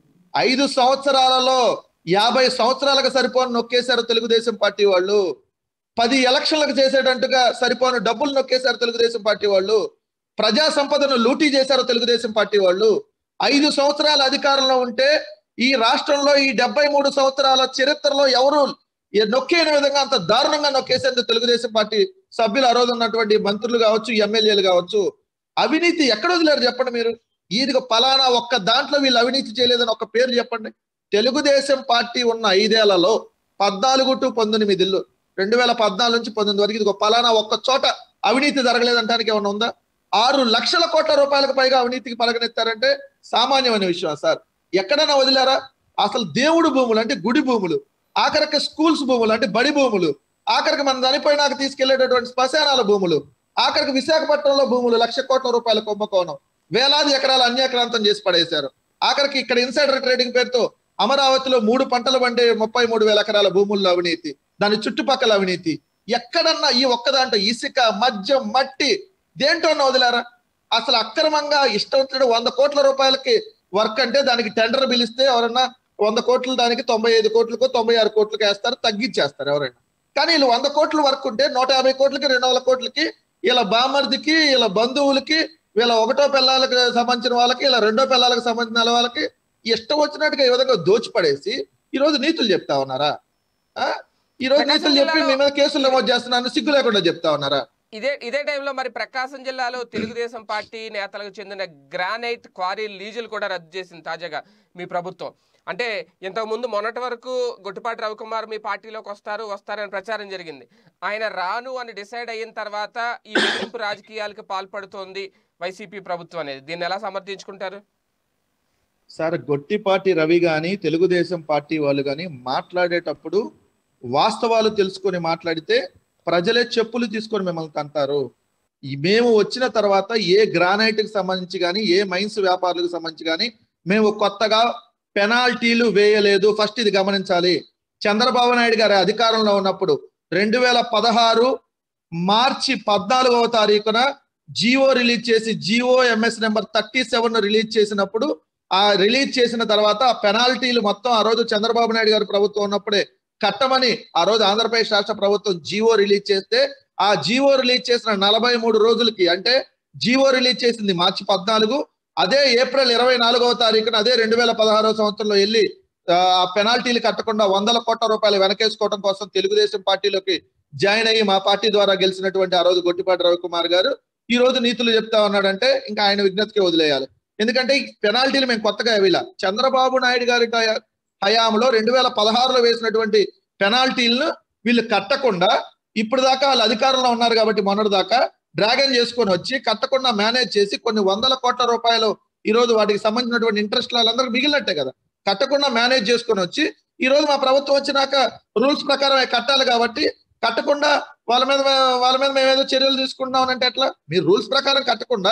ఐదు సంవత్సరాలలో యాభై సంవత్సరాలకు సరిపోని నొక్కేశారు తెలుగుదేశం పార్టీ వాళ్ళు పది ఎలక్షన్లకు చేసేటట్టుగా సరిపోని డబ్బులు నొక్కేశారు తెలుగుదేశం పార్టీ వాళ్ళు ప్రజా సంపదను లూటీ చేశారు తెలుగుదేశం పార్టీ వాళ్ళు ఐదు సంవత్సరాల అధికారంలో ఉంటే ఈ రాష్ట్రంలో ఈ డెబ్బై మూడు సంవత్సరాల చరిత్రలో ఎవరు ఈ నొక్కేని విధంగా అంత దారుణంగా నొక్కేసేందుకు తెలుగుదేశం పార్టీ సభ్యులు ఆ రోజు ఉన్నటువంటి మంత్రులు కావచ్చు ఎమ్మెల్యేలు కావచ్చు అవినీతి ఎక్కడ వదిలేరు చెప్పండి మీరు ఈదిగో పలానా ఒక్క దాంట్లో వీళ్ళు అవినీతి చేయలేదని ఒక పేరు చెప్పండి తెలుగుదేశం పార్టీ ఉన్న ఐదేళ్లలో పద్నాలుగు టు పంతొమ్మిదిళ్ళు రెండు వేల పద్నాలుగు నుంచి పంతొమ్మిది వరకు ఇదిగో పలానా ఒక్క చోట అవినీతి జరగలేదంటానికి ఏమైనా ఉందా ఆరు లక్షల కోట్ల రూపాయలకు పైగా అవినీతికి పలకనెత్తారంటే సామాన్యమైన విషయం సార్ ఎక్కడైనా వదిలారా అసలు దేవుడు భూములు అంటే గుడి భూములు ఆఖరికి స్కూల్స్ భూములు అంటే బడి భూములు ఆఖరికి మన చనిపోయినాక తీసుకెళ్లేటటువంటి శ్మశానాల భూములు ఆఖరికి విశాఖపట్నంలో భూములు లక్ష కోట్ల రూపాయల కుంభకోణం వేలాది ఎకరాలు అన్యాక్రాంతం చేసి పడేశారు ఆఖరికి ఇక్కడ ఇన్సైడర్ ట్రేడింగ్ పేరుతో అమరావతిలో మూడు పంటలు పండే ముప్పై మూడు వేల ఎకరాల భూముల్లో అవినీతి దాని చుట్టుపక్కల అవినీతి ఎక్కడన్నా ఈ ఒక్కదాంట్లో ఇసుక మద్యం మట్టి దేంటోన్నా వదిలారా అసలు అక్రమంగా ఇష్టం వచ్చినట్టు వంద కోట్ల రూపాయలకి వర్క్ అంటే దానికి టెండర్ పిలిస్తే ఎవరన్నా వంద కోట్లు దానికి తొంభై ఐదు కోట్లకు తొంభై ఆరు కోట్లకు వేస్తారు తగ్గించేస్తారు ఎవరైనా కానీ వీళ్ళు వంద కోట్లు వర్క్ ఉంటే నూట యాభై కోట్లకి రెండు వందల కోట్లకి వీళ్ళ బామర్దికి వీళ్ళ బంధువులకి వీళ్ళ ఒకటో పిల్లలకు సంబంధించిన వాళ్ళకి ఇలా రెండో పిల్లలకు సంబంధించిన వాళ్ళకి ఇష్టం వచ్చినట్టుగా ఈ విధంగా దోచిపడేసి ఈ రోజు నీతులు చెప్తా ఉన్నారా ఆ? ఈ రోజు నీతులు చెప్పి మీ మీద కేసులు నమోదు చేస్తున్నాను సిగ్గు లేకుండా చెప్తా ఉన్నారా ఇదే ఇదే టైంలో మరి ప్రకాశం జిల్లాలో తెలుగుదేశం పార్టీ నేతలకు చెందిన గ్రానైట్ క్వారీ లీజులు కూడా రద్దు చేసింది తాజాగా మీ ప్రభుత్వం అంటే ఇంతకు ముందు మొన్నటి వరకు గొట్టిపాటి రవికుమార్ మీ పార్టీలోకి వస్తారు వస్తారని ప్రచారం జరిగింది ఆయన రాను అని డిసైడ్ అయిన తర్వాత ఈ బెదిరింపు రాజకీయాలకు పాల్పడుతోంది వైసీపీ ప్రభుత్వం అనేది దీన్ని ఎలా సమర్థించుకుంటారు సార్ గొట్టిపాటి రవి గాని తెలుగుదేశం పార్టీ వాళ్ళు కానీ మాట్లాడేటప్పుడు వాస్తవాలు తెలుసుకొని మాట్లాడితే ప్రజలే చెప్పులు తీసుకొని మిమ్మల్ని తంటారు ఈ మేము వచ్చిన తర్వాత ఏ గ్రానైట్ కి సంబంధించి కానీ ఏ మైన్స్ వ్యాపారులకు సంబంధించి కానీ మేము కొత్తగా పెనాల్టీలు వేయలేదు ఫస్ట్ ఇది గమనించాలి చంద్రబాబు నాయుడు గారి అధికారంలో ఉన్నప్పుడు రెండు వేల పదహారు మార్చి పద్నాలుగవ తారీఖున జియో రిలీజ్ చేసి Jio MS number thirty seven release చేసినప్పుడు ఆ రిలీజ్ చేసిన తర్వాత ఆ పెనాల్టీలు మొత్తం ఆ రోజు చంద్రబాబు నాయుడు గారి ప్రభుత్వం ఉన్నప్పుడే కట్టమని ఆ రోజు ఆంధ్రప్రదేశ్ రాష్ట్ర ప్రభుత్వం జీవో రిలీజ్ చేస్తే ఆ జీవో రిలీజ్ చేసిన నలభై మూడు రోజులకి అంటే జీవో రిలీజ్ చేసింది మార్చి పద్నాలుగు అదే ఏప్రిల్ ఇరవై నాలుగవ తారీఖున అదే రెండు వేల పదహారవ సంవత్సరంలో వెళ్ళి ఆ పెనాల్టీలు కట్టకుండా వందల కోట్ల రూపాయలు వెనకేసుకోవడం కోసం తెలుగుదేశం పార్టీలోకి జాయిన్ అయ్యి మా పార్టీ ద్వారా గెలిచినటువంటి ఆ రోజు గొట్టిపాటి రవికుమార్ గారు ఈ రోజు నీతులు చెప్తా ఉన్నాడంటే ఇంకా ఆయన విజ్ఞతకి వదిలేయాలి ఎందుకంటే ఈ పెనాల్టీలు మేము కొత్తగా వీళ్ళ చంద్రబాబు నాయుడు గారి టయ- హయాంలో రెండు వేల పదహారులో వేసినటువంటి పెనాల్టీలను వీళ్ళు కట్టకుండా ఇప్పుడు దాకా వాళ్ళు అధికారంలో ఉన్నారు కాబట్టి మొన్నటి దాకా డ్రాగన్ చేసుకొని వచ్చి కట్టకుండా మేనేజ్ చేసి కొన్ని వందల కోట్ల రూపాయలు ఈ రోజు వాటికి సంబంధించినటువంటి ఇంట్రెస్ట్ వాళ్ళందరికీ మిగిలినట్టే కదా కట్టకుండా మేనేజ్ చేసుకొని వచ్చి ఈ రోజు మా ప్రభుత్వం వచ్చినాక రూల్స్ ప్రకారం అవి కట్టాలి కాబట్టి కట్టకుండా వాళ్ళ మీద వాళ్ళ మీద మేము ఏదో చర్యలు తీసుకుంటున్నాం అంటే ఎట్లా మీరు రూల్స్ ప్రకారం కట్టకుండా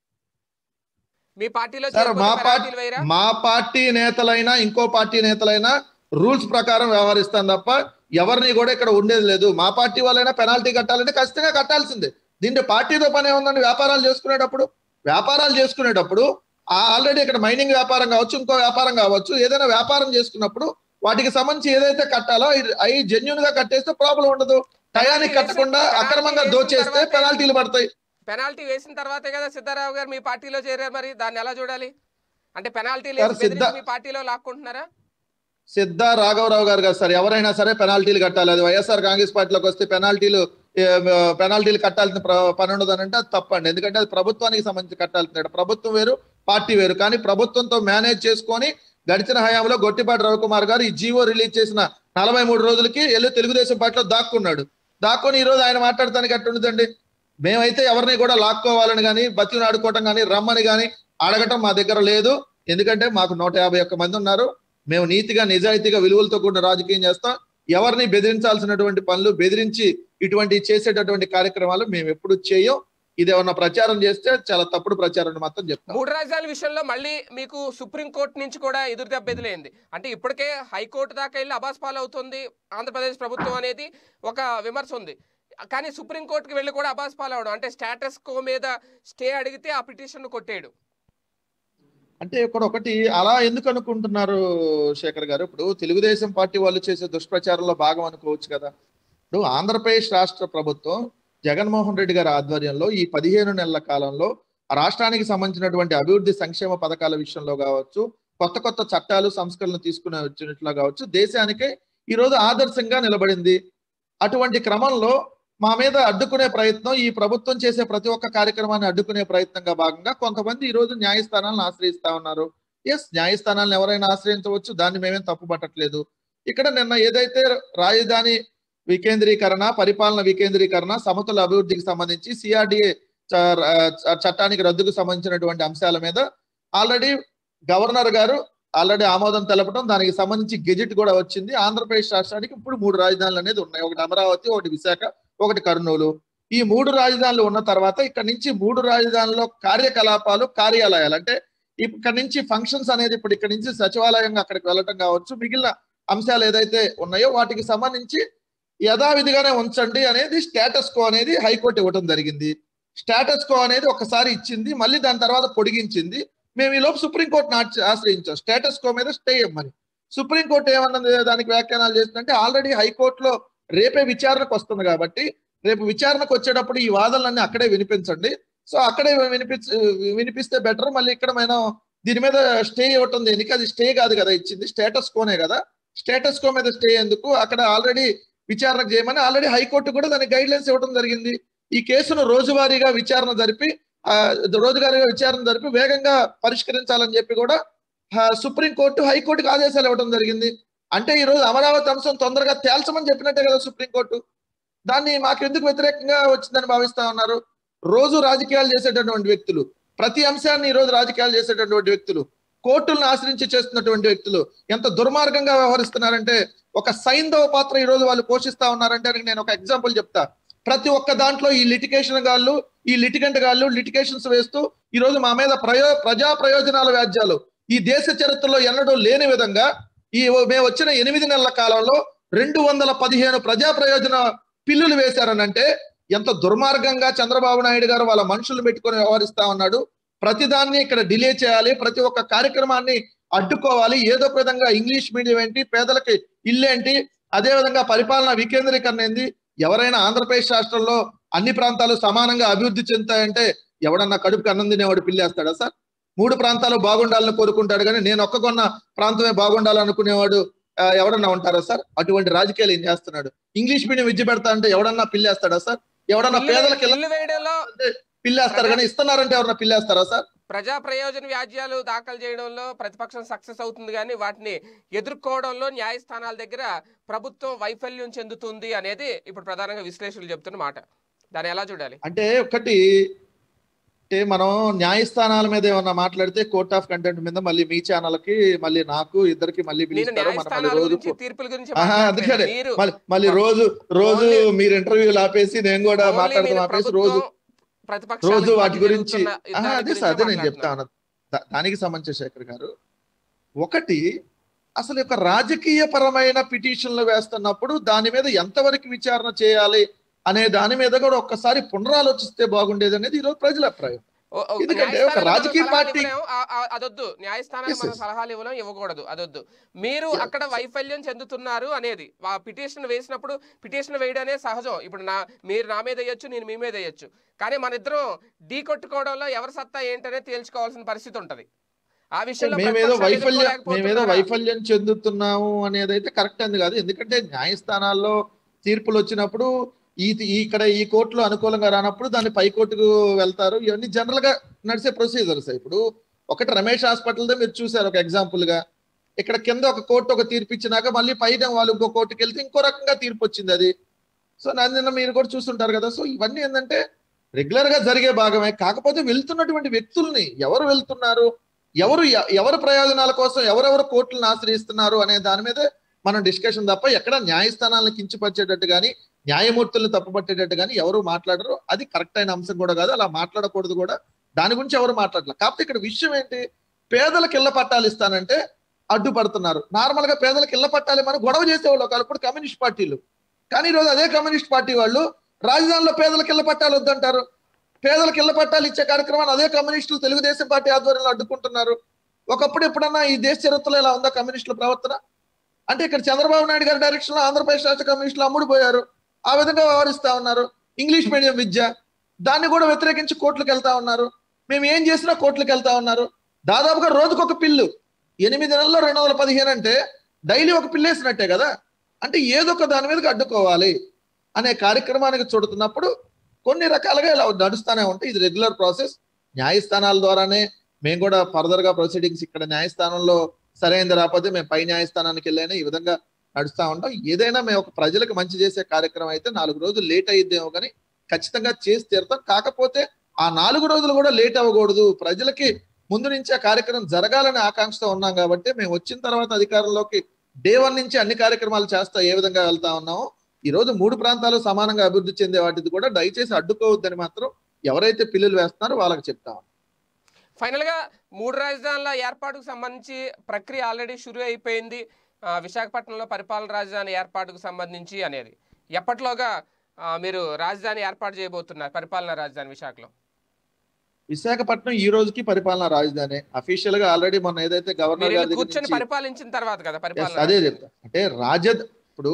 మీ పార్టీలో సార్ చేరిపోతే మా పార్టీ పెనాల్టీలు వేయరా మా పార్టీ నేతలైనా ఇంకో పార్టీ నేతలైనా రూల్స్ ప్రకారం వ్యవహరిస్తాం తప్ప ఎవరిని కూడా ఇక్కడ ఉండేది లేదు మా పార్టీ వాళ్ళైనా పెనాల్టీ కట్టాలంటే ఖచ్చితంగా కట్టాల్సిందే దీంట్లో పార్టీతో పని ఏముందండి వ్యాపారాలు చేసుకునేటప్పుడు వ్యాపారాలు చేసుకునేటప్పుడు ఆల్రెడీ ఇక్కడ మైనింగ్ వ్యాపారం కావచ్చు ఇంకో వ్యాపారం కావచ్చు ఏదైనా వ్యాపారం చేసుకున్నప్పుడు వాటికి సంబంధించి ఏదైతే కట్టాలో అవి జెన్యున్ గా కట్టేస్తే ప్రాబ్లం ఉండదు టయానికి కట్టకుండా అక్రమంగా దోచేస్తే పెనాల్టీలు పడతాయి పెనాల్టీ వేసిన తర్వాతే కదా సిద్ధారావు గారు మీ పార్టీలో చేరారు మరి దాన్ని ఎలా చూడాలి అంటే పెనాల్టీ సార్, సిద్ధ- మీ పార్టీలో లాక్కుంటున్నారా సిద్ధ రాఘవరావు గారు కదా సార్ ఎవరైనా సరే పెనాల్టీలు కట్టాలి అది వైఎస్ఆర్ కాంగ్రెస్ పార్టీలోకి వస్తే పెనాల్టీలు ఏ, పెనాల్టీలు కట్టాల్సిన ప్ర- పని ఉండదు అని అంటే అది తప్పండి ఎందుకంటే అది ప్రభుత్వానికి సంబంధించి కట్టాల్సిన ప్రభుత్వం వేరు పార్టీ వేరు కానీ ప్రభుత్వంతో మేనేజ్ చేసుకొని గడిచిన హయాంలో గొట్టిపాటి రవికుమార్ గారు ఈ జీవో రిలీజ్ చేసిన నలభై మూడు రోజులకి వెళ్ళి తెలుగుదేశం పార్టీలో దాక్కున్నాడు దాక్కొని ఈ రోజు ఆయన మాట్లాడటానికి ఎట్టుండదండి మేమైతే ఎవరిని కూడా లాక్కోవాలని కానీ బతిని ఆడుకోవటం కానీ రమ్మని కానీ అడగటం మా దగ్గర లేదు ఎందుకంటే మాకు నూట యాభై ఒక్క మంది ఉన్నారు మేము నీతిగా నిజాయితీగా విలువలతో కూడిన రాజకీయం చేస్తాం ఎవరిని బెదిరించాల్సినటువంటి పనులు బెదిరించి ఇటువంటి చేసేటటువంటి కార్యక్రమాలు మేము ఎప్పుడు చేయం ఇది ఏమన్నా ప్రచారం చేస్తే చాలా తప్పుడు ప్రచారం అని మాత్రం చెప్తాం మూడు రాజధానుల విషయంలో మళ్ళీ మీకు సుప్రీంకోర్టు నుంచి కూడా ఎదురు దెబ్బ ఎదురైంది అంటే ఇప్పటికే హైకోర్టు దాకా వెళ్ళి అబాస్ పాలవుతుంది ఆంధ్రప్రదేశ్ ప్రభుత్వం అనేది ఒక విమర్శ ఉంది కానీ సుప్రీంకోర్టుకి వెళ్ళి కూడా అబాస్ పాలవడం అంటే స్టేటస్ కో మీద స్టే అడిగితే ఆ పిటిషన్ కొట్టేయడు అంటే ఇక్కడ ఒకటి అలా ఎందుకు అనుకుంటున్నారు శేఖర్ గారు ఇప్పుడు తెలుగుదేశం పార్టీ వాళ్ళు చేసే దుష్ప్రచారంలో భాగం అనుకోవచ్చు కదా ఇప్పుడు ఆంధ్రప్రదేశ్ రాష్ట్ర ప్రభుత్వం జగన్మోహన్ రెడ్డి గారి ఆధ్వర్యంలో ఈ పదిహేను నెలల కాలంలో ఆ రాష్ట్రానికి సంబంధించినటువంటి అభివృద్ధి సంక్షేమ పథకాల విషయంలో కావచ్చు కొత్త కొత్త చట్టాలు సంస్కరణలు తీసుకునే వచ్చినట్లు కావచ్చు దేశానికే ఈ రోజు ఆదర్శంగా నిలబడింది అటువంటి క్రమంలో మా మీద అడ్డుకునే ప్రయత్నం ఈ ప్రభుత్వం చేసే ప్రతి ఒక్క కార్యక్రమాన్ని అడ్డుకునే ప్రయత్నంగా భాగంగా కొంతమంది ఈ రోజు న్యాయస్థానాలను ఆశ్రయిస్తా ఉన్నారు ఎస్ న్యాయస్థానాలను ఎవరైనా ఆశ్రయించవచ్చు దాన్ని మేమేం తప్పు పట్టట్లేదు ఇక్కడ నిన్న ఏదైతే రాజధాని వికేంద్రీకరణ పరిపాలన వికేంద్రీకరణ సమతుల అభివృద్ధికి సంబంధించి సిఆర్డిఏ చట్టానికి రద్దుకు సంబంధించినటువంటి అంశాల మీద ఆల్రెడీ గవర్నర్ గారు ఆల్రెడీ ఆమోదం తెలపడం దానికి సంబంధించి గెజెట్ కూడా వచ్చింది ఆంధ్రప్రదేశ్ రాష్ట్రానికి ఇప్పుడు మూడు రాజధానులు అనేది ఉన్నాయి ఒకటి అమరావతి ఒకటి విశాఖ ఒకటి కర్నూలు ఈ మూడు రాజధానులు ఉన్న తర్వాత ఇక్కడ నుంచి మూడు రాజధానుల్లో కార్యకలాపాలు కార్యాలయాలు అంటే ఇక్కడ నుంచి ఫంక్షన్స్ అనేది ఇప్పుడు ఇక్కడ నుంచి సచివాలయంగా అక్కడికి వెళ్ళటం కావచ్చు మిగిలిన అంశాలు ఏదైతే ఉన్నాయో వాటికి సంబంధించి యథావిధిగానే ఉంచండి అనేది స్టేటస్ కో అనేది హైకోర్టు ఇవ్వడం జరిగింది స్టేటస్ కో అనేది ఒకసారి ఇచ్చింది మళ్ళీ దాని తర్వాత పొడిగించింది మేము ఈ లోపు సుప్రీంకోర్టును ఆశ్రయించాం స్టేటస్ కో మీద స్టే ఇవ్వమని సుప్రీంకోర్టు ఏమన్నది దానికి వ్యాఖ్యానాలు చేస్తుందంటే ఆల్రెడీ హైకోర్టులో రేపే విచారణకు వస్తుంది కాబట్టి రేపు విచారణకు వచ్చేటప్పుడు ఈ వాదనలన్నీ అక్కడే వినిపించండి సో అక్కడే వినిపించ వినిపిస్తే బెటర్ మళ్ళీ ఇక్కడ మనం దీని మీద స్టే ఇవ్వటం దేనికి అది స్టే కాదు కదా ఇచ్చింది స్టేటస్ కోనే కదా స్టేటస్ కో మీద స్టే ఎందుకు అక్కడ ఆల్రెడీ విచారణకు చేయమని ఆల్రెడీ హైకోర్టు కూడా దానికి గైడ్ లైన్స్ ఇవ్వడం జరిగింది ఈ కేసును రోజువారీగా విచారణ జరిపి ఆ, రోజువారీగా విచారణ జరిపి వేగంగా పరిష్కరించాలని చెప్పి కూడా సుప్రీంకోర్టు హైకోర్టుకు ఆదేశాలు ఇవ్వడం జరిగింది అంటే ఈ రోజు అమరావతి అంశం తొందరగా తేల్చమని చెప్పినట్టే కదా సుప్రీంకోర్టు దాన్ని మాకెందుకు వ్యతిరేకంగా వచ్చిందని భావిస్తా ఉన్నారు రోజు రాజకీయాలు చేసేటటువంటి వ్యక్తులు ప్రతి అంశాన్ని ఈ రోజు రాజకీయాలు చేసేటటువంటి వ్యక్తులు కోర్టులను ఆశ్రయించి చేస్తున్నటువంటి వ్యక్తులు ఎంత దుర్మార్గంగా వ్యవహరిస్తున్నారంటే ఒక సైంధవ పాత్ర ఈ రోజు వాళ్ళు పోషిస్తా ఉన్నారంటే దానికి నేను ఒక ఎగ్జాంపుల్ చెప్తా ప్రతి ఒక్క దాంట్లో ఈ లిటిగేషన్ గాళ్ళు ఈ లిటిగెంట్ గాళ్ళు లిటిగేషన్స్ వేస్తూ ఈ రోజు మా మీద ప్రయో ప్రజా ప్రయోజనాల వ్యాజ్యాలు ఈ దేశ చరిత్రలో ఎన్నడూ లేని విధంగా ఈ మేము వచ్చిన ఎనిమిది నెలల కాలంలో రెండు వందల పదిహేను ప్రజా ప్రయోజన పిల్లులు వేశారనంటే ఎంత దుర్మార్గంగా చంద్రబాబు నాయుడు గారు వాళ్ళ మనుషులు పెట్టుకొని వ్యవహరిస్తా ఉన్నాడు ప్రతిదాన్ని ఇక్కడ డిలే చేయాలి ప్రతి ఒక్క కార్యక్రమాన్ని అడ్డుకోవాలి ఏదో ఒక విధంగా ఇంగ్లీష్ మీడియం ఏంటి పేదలకి ఇల్లేంటి అదే విధంగా పరిపాలన వికేంద్రీకరణ ఏంది ఎవరైనా ఆంధ్రప్రదేశ్ రాష్ట్రంలో అన్ని ప్రాంతాలు సమానంగా అభివృద్ధి చెందుతాయంటే ఎవడన్నా కడుపుకి అన్నం తినేవాడు పిల్లేస్తాడా సార్ మూడు ప్రాంతాలు బాగుండాలని కోరుకుంటాడు కానీ నేను ఒక్క కొన్న ప్రాంతమే బాగుండాలనుకునేవాడు ఆ, ఎవడన్నా ఉంటారా సార్ అటువంటి రాజకీయాలు ఏం చేస్తున్నాడు ఇంగ్లీష్ మీడియం విద్య పెడతా అంటే ఎవడన్నా పిల్లేస్తాడా సార్ ఎవడన్నా పేదలకి ఇల్లు- ఇల్లు వేయడంలో పిల్లేస్తారు కానీ ఇస్తున్నారంటే ఎవరన్నా పిల్లేస్తారా సార్ ప్రజా ప్రయోజన వ్యాజ్యాలు దాఖలు చేయడంలో ప్రతిపక్షం సక్సెస్ అవుతుంది కానీ వాటిని ఎదుర్కోవడంలో న్యాయస్థానాల దగ్గర ప్రభుత్వం వైఫల్యం చెందుతుంది అనేది ఇప్పుడు ప్రధానంగా విశ్లేషకులు చెప్తున్న మాట దాన్ని ఎలా చూడాలి అంటే ఒకటి అంటే మనం న్యాయస్థానాల మీద ఏమన్నా మాట్లాడితే కోర్ట్ ఆఫ్ కంటెంట్ మీద మళ్ళీ మీ ఛానల్ కి మళ్ళీ నాకు ఇద్దరికి మళ్ళీ నేను పిలుస్తారు మనం మళ్ళీ న్యాయస్థానాల రోజు గురించి తీర్పుల గురించి ఆహా, మాట్లాడట్లేదు. అందుకనే. మీరు మళ్ళీ మళ్ళీ రోజు రోజు Only- మీరు ఇంటర్వ్యూలు ఆపేసి నేను కూడా only మాట్లాడదాం మీరు ఆపేసి ప్రభుత్వం, రోజు ప్రతిపక్షాలకు రోజు వాటి మధ్య గురించి జరుగుతున్న ఆహా, యుద్ధాల అదే గురించే సార్ అదే నేను చెప్తా మాట్లాడుతున్నారు. ఉన్నాను దా- దానికి సంబంధించి శేఖర్ గారు ఒకటి అసలు ఒక రాజకీయ పరమైన పిటిషన్లు వేస్తున్నప్పుడు దాని మీద ఎంతవరకు విచారణ చేయాలి అనే దాని మీద కూడా ఒక్కసారి పునరాలోచిస్తే బాగుండేది అనేది ఈరోజు ప్రజల అభిప్రాయం ఓ- ఓ- ఎందుకంటే ఒక న్యాయస్థానాలకు మనం రాజకీయ సలహాలు పార్టీ- ఇవ్వలేము, ఆ- ఆ- అదొద్దు న్యాయస్థానానికి Yes, మనం yes. సలహాలు ఇవ్వలేం ఇవ్వకూడదు అదొద్దు మీరు Yeah. అక్కడ వైఫల్యం చెందుతున్నారు అనేది ఆ పిటిషన్ వేసినప్పుడు పిటిషన్ వేయడమే సహజం ఇప్పుడు నా మీరు నా మీద వేయొచ్చు నేను మీ మీద వేయొచ్చు కానీ మన ఇద్దరం ఢీ కొట్టుకోవడంలో ఎవరి సత్తా ఏంటనే తేల్చుకోవాల్సిన పరిస్థితి ఉంటది ఆ విషయంలో మేమేదో ప్రతిపక్షాలు వైఫల్యం మేమేదో ఎదుర్కోలేకపోతున్నారా? వైఫల్యం చెందుతున్నాము అనేది అయితే కరెక్ట్ అంది కాదు ఎందుకంటే న్యాయస్థానాల్లో తీర్పులు వచ్చినప్పుడు ఈ ఈ- ఇక్కడ ఈ కోర్టులో అనుకూలంగా రానప్పుడు దాన్ని పై కోర్టుకు వెళ్తారు ఇవన్నీ జనరల్ గా నడిచే ప్రొసీజర్స్ ఇప్పుడు ఒకటి రమేష్ హాస్పిటల్దే మీరు చూసారు ఒక ఎగ్జాంపుల్ గా ఇక్కడ కింద ఒక కోర్టు ఒక తీర్పు ఇచ్చినాక మళ్ళీ పైన వాళ్ళు ఇంకో కోర్టుకి వెళ్తే ఇంకో రకంగా తీర్పు వచ్చింది అది సో నా నిన్న మీరు కూడా చూస్తుంటారు కదా సో ఇవన్నీ ఏంటంటే రెగ్యులర్ గా జరిగే భాగమే కాకపోతే వెళ్తున్నటువంటి వ్యక్తుల్ని ఎవరు వెళ్తున్నారు ఎవరు ఎ- ఎవరి ప్రయోజనాల కోసం ఎవరెవరు కోర్టులను ఆశ్రయిస్తున్నారు అనే దాని మీద మనం డిస్కషన్ తప్ప ఎక్కడ న్యాయస్థానాలను కించపరిచేటట్టు కానీ న్యాయమూర్తులను తప్పుపట్టేటట్టు కానీ ఎవరు మాట్లాడరు అది కరెక్ట్ అయిన అంశం కూడా కాదు అలా మాట్లాడకూడదు కూడా దాని గురించి ఎవరు మాట్లాడలేదు కాకపోతే ఇక్కడ విషయం ఏంటి పేదలకు ఇళ్ల పట్టాలు ఇస్తానంటే అడ్డుపడుతున్నారు నార్మల్ గా పేదలకు ఇళ్ల పట్టాలి మనం గొడవ చేసేవాళ్ళు ఒకప్పుడు కమ్యూనిస్ట్ పార్టీలు కానీ ఈరోజు అదే కమ్యూనిస్ట్ పార్టీ వాళ్ళు రాజధానిలో పేదలకు ఇళ్ల పట్టాలు వద్దంటారు పేదలకు ఇళ్ల పట్టాలు ఇచ్చే కార్యక్రమాన్ని అదే కమ్యూనిస్టులు తెలుగుదేశం పార్టీ ఆధ్వర్యంలో అడ్డుకుంటున్నారు ఒకప్పుడు ఎప్పుడన్నా ఈ దేశ చరిత్రలో ఇలా ఉందా కమ్యూనిస్టుల ప్రవర్తన అంటే ఇక్కడ చంద్రబాబు నాయుడు గారి డైరెక్షన్ లో ఆంధ్రప్రదేశ్ రాష్ట్ర కమ్యూనిస్టులు అమ్ముడుపోయారు ఆ విధంగా వ్యవహరిస్తా ఉన్నారు ఇంగ్లీష్ మీడియం విద్య దాన్ని కూడా వ్యతిరేకించి కోర్టులకు వెళ్తా ఉన్నారు మేము ఏం చేసినా కోర్టులకు వెళ్తా ఉన్నారు దాదాపుగా రోజుకొక ఒక పిల్లు ఎనిమిది నెలల్లో రెండు వందల పదిహేను అంటే డైలీ ఒక పిల్లు వేసినట్టే కదా అంటే ఏదో ఒక దాని మీదకి అడ్డుకోవాలి అనే కార్యక్రమానికి చూడుతున్నప్పుడు కొన్ని రకాలుగా ఇలా నడుస్తూనే ఉంటాయి ఇది రెగ్యులర్ ప్రాసెస్ న్యాయస్థానాల ద్వారానే మేము కూడా ఫర్దర్ గా ప్రొసీడింగ్స్ ఇక్కడ న్యాయస్థానంలో సరైనది రాకపోతే మేము పై న్యాయస్థానానికి వెళ్ళైనా ఈ విధంగా నడుస్తూ ఉంటాం ఏదైనా మేము ఒక ప్రజలకు మంచి చేసే కార్యక్రమం అయితే నాలుగు రోజులు లేట్ అయ్యిద్దేమో కానీ ఖచ్చితంగా చేసి తీరుతాం కాకపోతే ఆ నాలుగు రోజులు కూడా లేట్ అవ్వకూడదు ప్రజలకి ముందు నుంచి ఆ కార్యక్రమం జరగాలనే ఆకాంక్షతో ఉన్నాం కాబట్టి మేము వచ్చిన తర్వాత అధికారంలోకి డే వన్ నుంచి అన్ని కార్యక్రమాలు చేస్తా ఏ విధంగా వెళ్తా ఉన్నామో ఈ రోజు మూడు ప్రాంతాలు సమానంగా అభివృద్ధి చెందే వాటిది కూడా దయచేసి అడ్డుకోవద్దని మాత్రం ఎవరైతే పిల్లులు వేస్తున్నారో వాళ్ళకి చెప్తాం ఫైనల్ గా మూడు రాజధానుల ఏర్పాటుకు సంబంధించి ప్రక్రియ ఆల్రెడీ షురూ అయిపోయింది ఆ, విశాఖపట్నంలో పరిపాలన రాజధాని ఏర్పాటుకు సంబంధించి అనేది ఎప్పటిలోగా ఆ, మీరు రాజధాని ఏర్పాటు చేయబోతున్నారు పరిపాలనా రాజధాని విశాఖలో విశాఖపట్నం ఈ రోజుకి పరిపాలనా రాజధాని అఫీషియల్ గా ఆల్రెడీ మొన్న ఏదైతే మీరు గవర్నర్ వెళ్ళి గారి దగ్గర కూర్చొని నుంచి- పరిపాలించిన తర్వాత కదా Yes, పరిపాలన అదే రాజధాని. చెప్తా అంటే రాజద్ ఇప్పుడు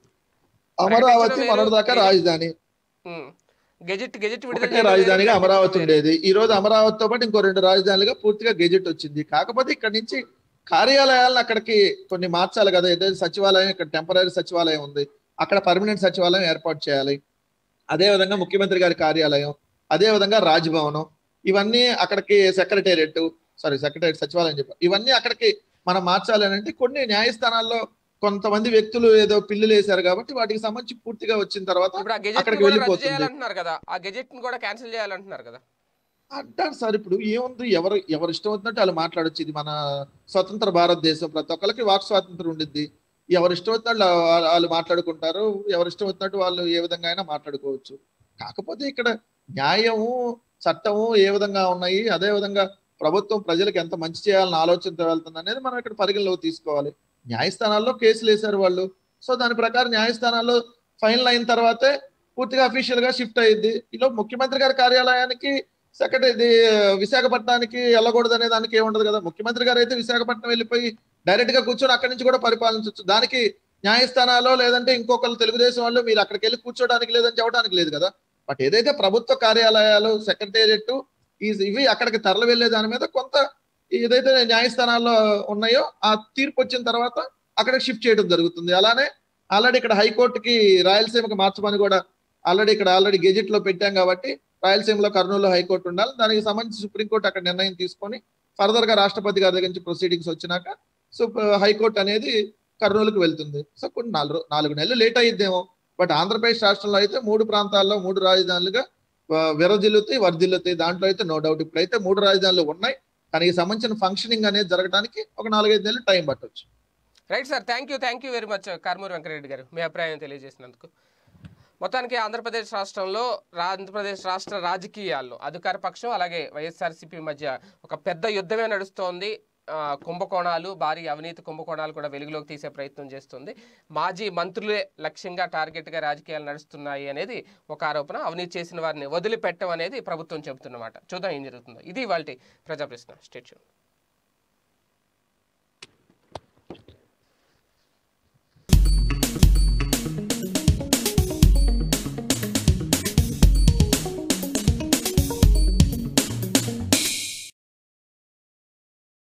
అమరావతి వేరు, మొన్నటి దాకా వేరు. రాజధాని ఉమ్. గెజెట్ గెజెట్ విడుదల ఒకటే చేయడం రాజధానిగా వేరు, అమరావతి వేరు. ఉండేది ఈ రోజు అమరావతితో పాటు ఇంకో రెండు రాజధానులుగా పూర్తిగా గెజెట్ వచ్చింది కాకపోతే ఇక్కడ నుంచి కార్యాలయాలను అక్కడికి కొన్ని మార్చాలి కదా ఏదైతే సచివాలయం ఇక్కడ టెంపరీ సచివాలయం ఉంది అక్కడ పర్మనెంట్ సచివాలయం ఏర్పాటు చేయాలి అదే విధంగా ముఖ్యమంత్రి గారి కార్యాలయం అదే విధంగా రాజ్భవనం ఇవన్నీ అక్కడికి సెక్రటేరియట్ సారీ సెక్రటేరియట్ సచివాలయం చెప్పారు ఇవన్నీ అక్కడికి మనం మార్చాలి అని అంటే కొన్ని న్యాయస్థానాల్లో కొంతమంది వ్యక్తులు ఏదో పిల్లులు వేశారు కాబట్టి వాటికి సంబంధించి పూర్తిగా వచ్చిన తర్వాత ఇప్పుడు ఆ గెజెట్ అక్కడికి కూడా రద్దు వెళ్ళిపోతుంది. చేయాలంటున్నారు కదా ఆ గెజెట్ ని కూడా క్యాన్సిల్ చేయాలంటున్నారు కదా అంటారు సార్ ఇప్పుడు ఏముంది ఎవరు ఎవరు ఇష్టం వచ్చినట్టు వాళ్ళు మాట్లాడొచ్చు ఇది మన స్వతంత్ర భారతదేశం ప్రతి ఒక్కరికి వాక్ స్వాతంత్రం ఉండిద్ది ఎవరు ఇష్టం వచ్చినట్టు వాళ్ళు- వాళ్ళు మాట్లాడుకుంటారు ఎవరు ఇష్టం వచ్చినట్టు వాళ్ళు ఏ విధంగా అయినా మాట్లాడుకోవచ్చు కాకపోతే ఇక్కడ న్యాయము చట్టము ఏ విధంగా ఉన్నాయి అదే విధంగా ప్రభుత్వం ప్రజలకు ఎంత మంచి చేయాలని ఆలోచనతో వెళ్తుంది అనేది మనం ఇక్కడ పరిగణలోకి తీసుకోవాలి న్యాయస్థానాల్లో కేసులు వేశారు వాళ్ళు సో దాని ప్రకారం న్యాయస్థానాల్లో ఫైనల్ అయిన తర్వాతే పూర్తిగా అఫీషియల్ గా షిఫ్ట్ అయ్యింది ఇలా ముఖ్యమంత్రి గారి కార్యాలయానికి సెక్రటరీ ఇది విశాఖపట్నానికి వెళ్ళకూడదు అనే దానికి ఏముండదు కదా ముఖ్యమంత్రి గారు అయితే విశాఖపట్నం వెళ్ళిపోయి డైరెక్ట్ గా కూర్చొని అక్కడి నుంచి కూడా పరిపాలించవచ్చు దానికి న్యాయస్థానాల్లో లేదంటే ఇంకొకరు తెలుగుదేశం వాళ్ళు మీరు అక్కడికి వెళ్ళి కూర్చోడానికి లేదని చెప్పడానికి లేదు కదా బట్ ఏదైతే ప్రభుత్వ కార్యాలయాలు సెక్రటేరియట్ ఇవి అక్కడికి తరలి వెళ్లే దాని మీద కొంత ఏదైతే న్యాయస్థానాల్లో ఉన్నాయో ఆ తీర్పు వచ్చిన తర్వాత అక్కడికి షిఫ్ట్ చేయడం జరుగుతుంది అలానే ఆల్రెడీ ఇక్కడ హైకోర్టుకి రాయలసీమకి మార్చమని కూడా ఆల్రెడీ ఇక్కడ ఆల్రెడీ గెజెట్ లో పెట్టాం కాబట్టి రాయలసీమలో కర్నూలు హైకోర్టు ఉండాలి దానికి సంబంధించి సుప్రీంకోర్టు అక్కడ నిర్ణయం తీసుకొని ఫర్దర్ గా రాష్ట్రపతి గారి దగ్గర నుంచి ప్రొసీడింగ్స్ వచ్చినాక సో హైకోర్టు అనేది కర్నూలుకు వెళ్తుంది సో కొన్ని నాలుగు నాలుగు నెలలు లేట్ అయ్యిద్దేమో బట్ ఆంధ్రప్రదేశ్ రాష్ట్రంలో అయితే మూడు ప్రాంతాల్లో మూడు రాజధానులుగా ఆ, విరజిల్లుతాయి వర్ధిల్లుతాయి దాంట్లో అయితే నో డౌట్ ఇప్పుడైతే మూడు రాజధానులు ఉన్నాయి దానికి సంబంధించిన ఫంక్షనింగ్ అనేది జరగడానికి ఒక నాలుగైదు నెలలు టైం పట్టొచ్చు right sir thank you thank you very much Karmuri Venkatareddy గారు మీ అభిప్రాయం తెలియజేసినందుకు మొత్తానికి ఆంధ్రప్రదేశ్ రాష్ట్రంలో రా- ఆంధ్రప్రదేశ్ రాష్ట్ర రాజకీయాల్లో అధికార పక్షం అలాగే వైఎస్ఆర్సీపీ మధ్య ఒక పెద్ద యుద్ధమే నడుస్తోంది ఆ, కుంభకోణాలు భారీ అవినీతి కుంభకోణాలు కూడా వెలుగులోకి తీసే ప్రయత్నం చేస్తుంది మాజీ మంత్రులే లక్ష్యంగా టార్గెట్గా రాజకీయాలు నడుస్తున్నాయి అనేది ఒక ఆరోపణ అవినీతి చేసిన వారిని వదిలిపెట్టం అనేది ప్రభుత్వం చెబుతున్నమాట చూద్దాం ఏం జరుగుతుందో ఇది వాళ్ళ ప్రజా ప్రశ్న స్టేట్యూన్